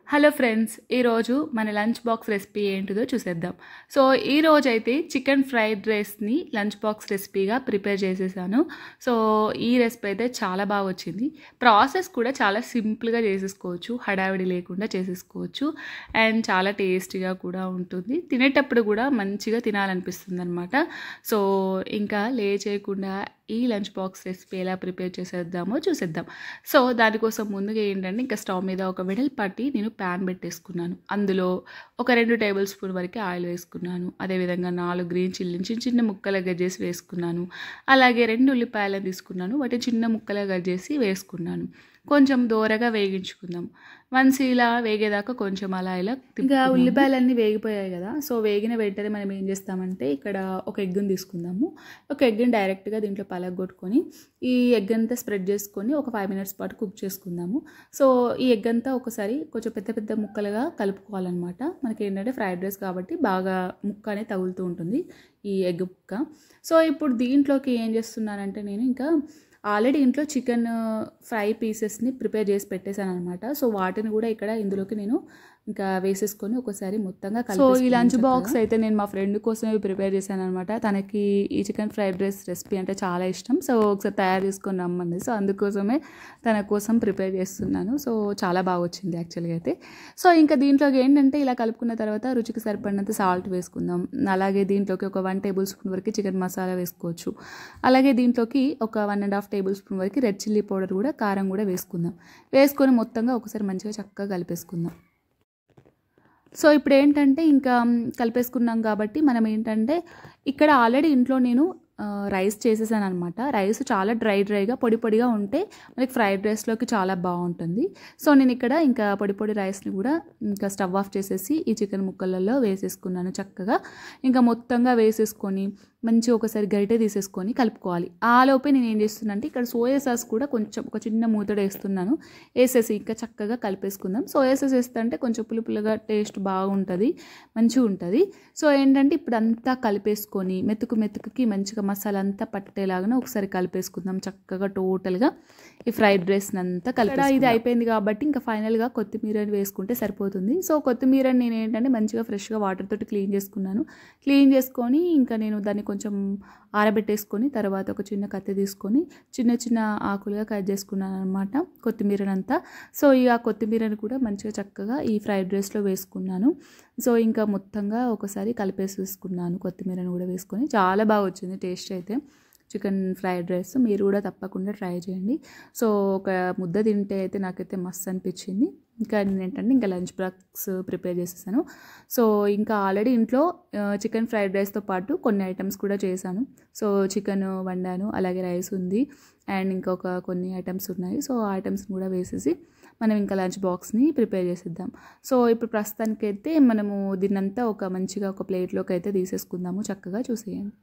hello friends ఈరోజు మన lunch box recipe ఏంటిదో చూసేద్దాం సో ఈ రోజు అయితే చికెన్ ఫ్రైడ్ రైస్ని లంచ్ బాక్స్ రెసిపీగా ప్రిపేర్ చేసేసాను సో ఈ రెసిపీ అయితే చాలా బాగా వచ్చింది ప్రాసెస్ కూడా చాలా సింపుల్గా చేసేసుకోవచ్చు హడావిడి లేకుండా చేసేసుకోవచ్చు అండ్ చాలా టేస్టీగా కూడా ఉంటుంది తినేటప్పుడు కూడా మంచిగా తినాలనిపిస్తుంది అనమాట సో ఇంకా లే చేయకుండా ఈ లంచ్ బాక్స్ రెసిపీ ఎలా ప్రిపేర్ చేసేద్దామో చూసేద్దాం సో దానికోసం ముందుగా ఏంటంటే ఇంకా స్టవ్ మీద ఒక వెడల్పాటి నేను ప్యాన్ పెట్టేసుకున్నాను అందులో ఒక రెండు టేబుల్ స్పూన్ వరకు ఆయిల్ వేసుకున్నాను అదేవిధంగా నాలుగు గ్రీన్ చిల్లీని చిన్న చిన్న ముక్కలుగా చేసి వేసుకున్నాను అలాగే రెండు ఉల్లిపాయలను తీసుకున్నాను వాటి చిన్న ముక్కలుగా చేసి వేసుకున్నాను కొంచెం దూరగా వేగించుకుందాం వన్స్ ఇలా వేగేదాకా కొంచెం అలా ఇలా ఇంకా ఉల్లిపాయలన్నీ వేగిపోయాయి కదా సో వేగిన వెంటనే మనం ఏం చేస్తామంటే ఇక్కడ ఒక ఎగ్గుని తీసుకుందాము ఒక ఎగ్ని డైరెక్ట్గా దీంట్లో పలగొట్టుకొని ఈ ఎగ్ అంతా స్ప్రెడ్ చేసుకొని ఒక ఫైవ్ మినిట్స్ పాటు కుక్ చేసుకుందాము సో ఈ ఎగ్ అంతా ఒకసారి కొంచెం పెద్ద పెద్ద ముక్కలుగా కలుపుకోవాలన్నమాట మనకి ఏంటంటే ఫ్రైడ్ రైస్ కాబట్టి బాగా ముక్క అనేది తగులుతూ ఉంటుంది ఈ ఎగ్ ముక్క సో ఇప్పుడు దీంట్లోకి ఏం చేస్తున్నానంటే నేను ఇంకా ఆల్రెడీ ఇంట్లో చికెన్ ఫ్రై పీసెస్ని ప్రిపేర్ చేసి పెట్టేశాను అనమాట సో వాటిని కూడా ఇక్కడ ఇందులోకి నేను ఇంకా వేసేసుకొని ఒకసారి మొత్తంగా సో ఈ లంచ్ బాక్స్ అయితే నేను మా ఫ్రెండ్ కోసమే ప్రిపేర్ చేశాను అనమాట తనకి ఈ చికెన్ ఫ్రైడ్ రైస్ రెసిపీ అంటే చాలా ఇష్టం సో ఒకసారి తయారు చేసుకొని రమ్మంది సో అందుకోసమే తన కోసం ప్రిపేర్ చేస్తున్నాను సో చాలా బాగా వచ్చింది యాక్చువల్గా అయితే సో ఇంకా దీంట్లోకి ఏంటంటే ఇలా కలుపుకున్న తర్వాత రుచికి సరిపడినంత సాల్ట్ వేసుకుందాం అలాగే దీంట్లోకి ఒక వన్ టేబుల్ స్పూన్ వరకు చికెన్ మసాలా వేసుకోవచ్చు అలాగే దీంట్లోకి ఒక one and half tablespoon వరకు రెడ్ చిల్లీ పౌడర్ కూడా కారం కూడా వేసుకుందాం వేసుకొని మొత్తంగా ఒకసారి మంచిగా చక్కగా కలిపేసుకుందాం సో ఇప్పుడు ఏంటంటే ఇంకా కలిపేసుకున్నాం కాబట్టి మనం ఏంటంటే ఇక్కడ ఆల్రెడీ ఇంట్లో నేను రైస్ చేసేసాను అనమాట రైస్ చాలా డ్రై డ్రైగా పొడి పొడిగా ఉంటే మనకి ఫ్రైడ్ రైస్లోకి చాలా బాగుంటుంది సో నేను ఇక్కడ ఇంకా పొడి పొడి రైస్ని కూడా ఇంకా స్టవ్ ఆఫ్ చేసేసి ఈ చికెన్ ముక్కలలో వేసేసుకున్నాను చక్కగా ఇంకా మొత్తంగా వేసేసుకొని మంచి ఒకసారి గరిటె తీసేసుకొని కలుపుకోవాలి ఆలోపే నేను ఏం చేస్తున్నా అంటే ఇక్కడ సోయా సాస్ కూడా కొంచెం ఒక చిన్న మూతడ వేస్తున్నాను వేసేసి ఇంకా చక్కగా కలిపేసుకుందాం సోయా సాస్ వేస్తే అంటే కొంచెం పులుపులుగా టేస్ట్ బాగుంటుంది మంచిగా ఉంటుంది సో ఏంటంటే ఇప్పుడు అంతా కలిపేసుకొని మెతుకు మెతుకుకి మంచిగా మసాలా అంతా పట్టేలాగా ఒకసారి కలిపేసుకుందాం చక్కగా టోటల్గా ఈ ఫ్రైడ్ రైస్ని అంతా కలిపి ఇది అయిపోయింది కాబట్టి ఇంకా ఫైనల్గా కొత్తిమీర వేసుకుంటే సరిపోతుంది సో కొత్తిమీర నేను ఏంటంటే మంచిగా ఫ్రెష్గా వాటర్ తోటి క్లీన్ చేసుకున్నాను క్లీన్ చేసుకొని ఇంకా నేను దాన్ని కొంచెం ఆరబెట్టేసుకొని తర్వాత ఒక చిన్న కత్తి తీసుకొని చిన్న చిన్న ఆకులుగా కట్ చేసుకున్నాను అనమాట కొత్తిమీరనంతా సో ఈ ఆ కొత్తిమీరని కూడా మంచిగా చక్కగా ఈ ఫ్రైడ్ రైస్లో వేసుకున్నాను సో ఇంకా మొత్తంగా ఒకసారి కలిపేసి వేసుకున్నాను కొత్తిమీరని కూడా వేసుకొని చాలా బాగా వచ్చింది టేస్ట్ అయితే చికెన్ ఫ్రైడ్ రైస్ మీరు కూడా తప్పకుండా ట్రై చేయండి సో ఒక ముద్ద తింటే అయితే నాకైతే మస్తు అనిపించింది ఇంకా నేను ఏంటంటే ఇంకా లంచ్ బాక్స్ ప్రిపేర్ చేసేసాను సో ఇంకా ఆల్రెడీ ఇంట్లో చికెన్ ఫ్రైడ్ రైస్తో పాటు కొన్ని ఐటమ్స్ కూడా చేశాను సో చికెన్ వండాను అలాగే రైస్ ఉంది అండ్ ఇంకొక కొన్ని ఐటమ్స్ ఉన్నాయి సో ఆ ఐటమ్స్ని కూడా వేసేసి మనం ఇంకా లంచ్ బాక్స్ని ప్రిపేర్ చేసేద్దాం సో ఇప్పుడు ప్రస్తుతానికైతే మనము దీన్నంతా ఒక మంచిగా ఒక ప్లేట్లోకి అయితే తీసేసుకుందాము చక్కగా చూసేయండి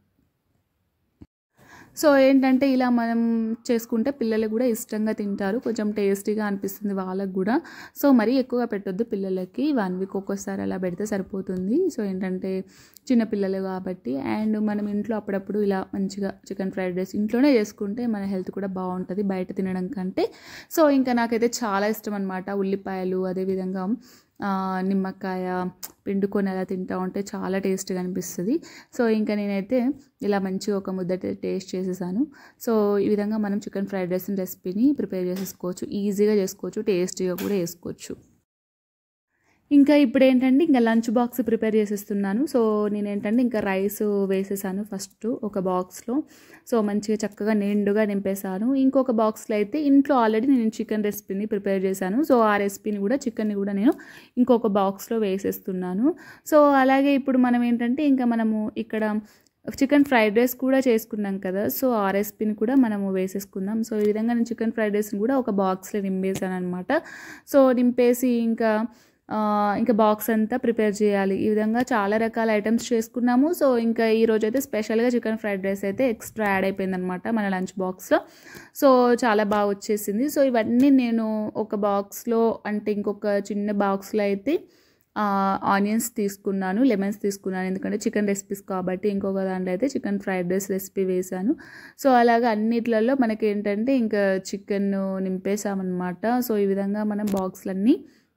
సో ఏంటంటే ఇలా మనం చేసుకుంటే పిల్లలు కూడా ఇష్టంగా తింటారు కొంచెం టేస్టీగా అనిపిస్తుంది వాళ్ళకు కూడా సో మరీ ఎక్కువగా పెట్టొద్దు పిల్లలకి వన్ వీక్ ఒక్కోసారి అలా పెడితే సరిపోతుంది సో ఏంటంటే చిన్న పిల్లలు కాబట్టి అండ్ మనం ఇంట్లో అప్పుడప్పుడు ఇలా మంచిగా చికెన్ ఫ్రైడ్ రైస్ ఇంట్లోనే చేసుకుంటే మన హెల్త్ కూడా బాగుంటుంది బయట తినడం కంటే సో ఇంకా నాకైతే చాలా ఇష్టం అనమాట ఉల్లిపాయలు అదేవిధంగా నిమ్మకాయ పిండుకొని అలా తింటూ ఉంటే చాలా టేస్ట్గా అనిపిస్తుంది సో ఇంకా నేనైతే ఇలా మంచిగా ఒక ముద్ద టేస్ట్ చేసేసాను సో ఈ విధంగా మనం చికెన్ ఫ్రైడ్ రైస్ రెసిపీని ప్రిపేర్ చేసేసుకోవచ్చు ఈజీగా చేసుకోవచ్చు టేస్టీగా కూడా వేసుకోవచ్చు ఇంకా ఇప్పుడు ఏంటంటే ఇంకా లంచ్ బాక్స్ ప్రిపేర్ చేసేస్తున్నాను సో నేను ఏంటంటే ఇంకా రైస్ వేసేసాను ఫస్ట్ ఒక బాక్స్లో సో మంచిగా చక్కగా నిండుగా నింపేశాను ఇంకొక బాక్స్లో అయితే ఇంట్లో ఆల్రెడీ నేను చికెన్ రెసిపీని ప్రిపేర్ చేశాను సో ఆ రెసిపీని కూడా చికెన్ని కూడా నేను ఇంకొక బాక్స్లో వేసేస్తున్నాను సో అలాగే ఇప్పుడు మనం ఏంటంటే ఇంకా మనము ఇక్కడ చికెన్ ఫ్రైడ్ రైస్ కూడా చేసుకున్నాం కదా సో ఆ రెసిపీని కూడా మనము వేసేసుకుందాం సో ఈ విధంగా నేను చికెన్ ఫ్రైడ్ రైస్ని కూడా ఒక బాక్స్లో నింపేసాను అనమాట సో నింపేసి ఇంకా ఇంకా బాక్స్ అంతా ప్రిపేర్ చేయాలి ఈ విధంగా చాలా రకాల ఐటమ్స్ చేసుకున్నాము సో ఇంకా ఈ రోజు అయితే స్పెషల్గా చికెన్ ఫ్రైడ్ రైస్ అయితే ఎక్స్ట్రా యాడ్ అయిపోయింది అనమాట మన లంచ్ బాక్స్లో సో చాలా బాగా వచ్చేసింది సో ఇవన్నీ నేను ఒక బాక్స్లో అంటే ఇంకొక చిన్న బాక్స్లో అయితే ఆనియన్స్ తీసుకున్నాను లెమన్స్ తీసుకున్నాను ఎందుకంటే చికెన్ రెసిపీస్ కాబట్టి ఇంకొక దాంట్లో అయితే చికెన్ ఫ్రైడ్ రైస్ రెసిపీ వేశాను సో అలాగా అన్నిట్లలో మనకి ఏంటంటే ఇంకా చికెన్ నింపేసామన్నమాట సో ఈ విధంగా మనం బాక్స్లన్నీ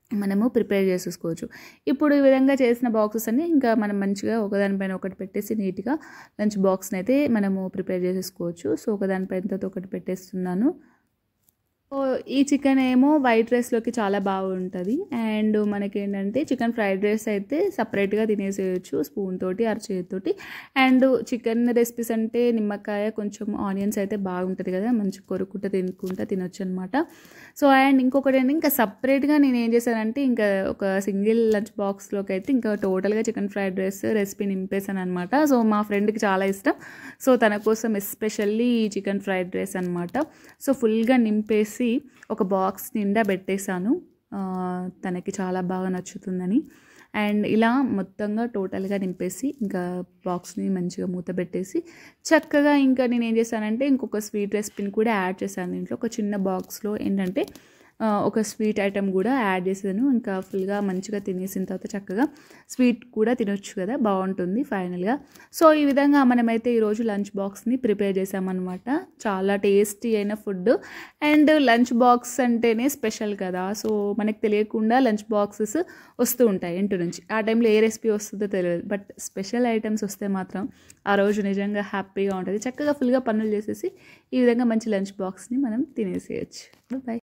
మనము ప్రిపేర్ చేసేసుకోవచ్చు ఇప్పుడు ఈ విధంగా చేసిన బాక్సెస్ అన్ని ఇంకా మనం మంచిగా ఒకదానిపైన ఒకటి పెట్టేసి నీట్గా లంచ్ బాక్స్ని అయితే మనము ప్రిపేర్ చేసేసుకోవచ్చు సో ఒకదానిపైన తర్వాత ఒకటి పెట్టేస్తున్నాను సో ఈ చికెన్ ఏమో వైట్ రైస్లోకి చాలా బాగుంటుంది అండ్ మనకేంటంటే చికెన్ ఫ్రైడ్ రైస్ అయితే సపరేట్గా తినేసేయచ్చు స్పూన్ తోటి అరచేతితోటి అండ్ చికెన్ రెసిపీస్ అంటే నిమ్మకాయ కొంచెం ఆనియన్స్ అయితే బాగుంటుంది కదా మంచి కొరుకుంటా తినుకుంటా తినొచ్చు అనమాట సో అండ్ ఇంకొకటి ఏంటి ఇంకా సపరేట్గా నేను ఏం చేశానంటే ఇంకా ఒక సింగిల్ లంచ్ బాక్స్లోకి అయితే ఇంకా టోటల్గా చికెన్ ఫ్రైడ్ రైస్ రెసిపీ నింపేశాను అనమాట సో మా ఫ్రెండ్కి చాలా ఇష్టం సో తన కోసం ఎస్పెషల్లీ చికెన్ ఫ్రైడ్ రైస్ అనమాట సో ఫుల్గా నింపేసి ఒక బాక్స్ నిండా పెట్టేశాను ఆ, తనకి చాలా బాగా నచ్చుతుందని అండ్ ఇలా మొత్తంగా టోటల్గా నింపేసి ఇంకా బాక్స్ని మంచిగా మూత పెట్టేసి చక్కగా ఇంకా నేను ఏం చేశానంటే ఇంకొక స్వీట్ రెసిపీని కూడా యాడ్ చేశాను దీంట్లో ఒక చిన్న బాక్స్లో ఏంటంటే ఆ, ఒక స్వీట్ ఐటెం కూడా యాడ్ చేశాను ఇంకా ఫుల్గా మంచిగా తినేసిన తర్వాత చక్కగా స్వీట్ కూడా తినొచ్చు కదా బాగుంటుంది ఫైనల్గా సో ఈ విధంగా మనమైతే ఈరోజు లంచ్ బాక్స్ని ప్రిపేర్ చేసామన్నమాట చాలా టేస్టీ అయిన ఫుడ్ అండ్ లంచ్ బాక్స్ అంటేనే స్పెషల్ కదా సో మనకు తెలియకుండా లంచ్ బాక్సెస్ వస్తూ ఉంటాయి ఇంటి నుంచి ఆ టైంలో ఏ రెసిపీ వస్తుందో తెలియదు బట్ స్పెషల్ ఐటమ్స్ వస్తే మాత్రం ఆ రోజు నిజంగా హ్యాపీగా ఉంటుంది చక్కగా ఫుల్గా పనులు చేసేసి ఈ విధంగా మంచి లంచ్ బాక్స్ని మనం తినేసేయచ్చు బాయ్